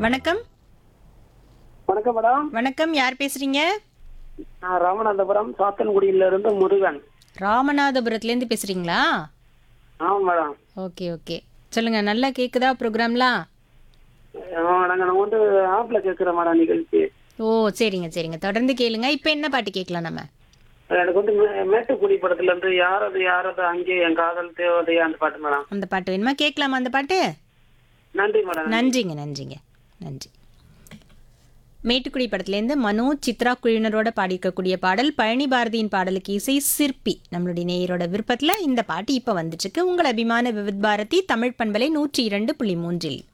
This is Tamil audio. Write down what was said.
வணக்கம் வணக்கம் மேடம் வணக்கம் யார் பேசுறீங்க நான் ராமநாதபுரம் சாத்தன்குடியில இருந்து முருகன் ராமநாதபுரத்துலேருந்து பேசுறீங்களா ஆமா மேடம் ஓகே ஓகே சொல்லுங்க நல்லா கேக்குதா ப்ரோக்ராம்லாம் ஆமா மேடம் நான் வந்து ஆப்ல கேட்கிறேன் மேடம் நிகழ்ச்சி ஓ சரிங்க சரிங்க தொடர்ந்து கேளுங்க இப்போ என்ன பாட்டு கேட்கலாம் நம்ம எனக்கு வந்து மே- மேட்டுக்குடி படத்துல இருந்து யாரது யாரது அங்கே என் காதல் தேவதை அந்த பாட்டு மேடம் அந்த பாட்டு வேணுமா கேட்கலாமா அந்த பாட்டு நன்றி மேடம் நன்றிங்க நன்றிங்க நன்றி மேட்டுக்குடி படத்துலேருந்து மனோ சித்ரா குழுவினரோட பாடியிருக்கக்கூடிய பாடல் பழனி பாரதியின் பாடலுக்கு இசை சிற்பி நம்மளுடைய நேயரோட விருப்பத்தில் இந்த பாட்டு இப்போ வந்துச்சுக்கு உங்கள் அபிமான விவித் பாரதி தமிழ் பண்பலை நூற்றி இரண்டு புள்ளி மூன்றில்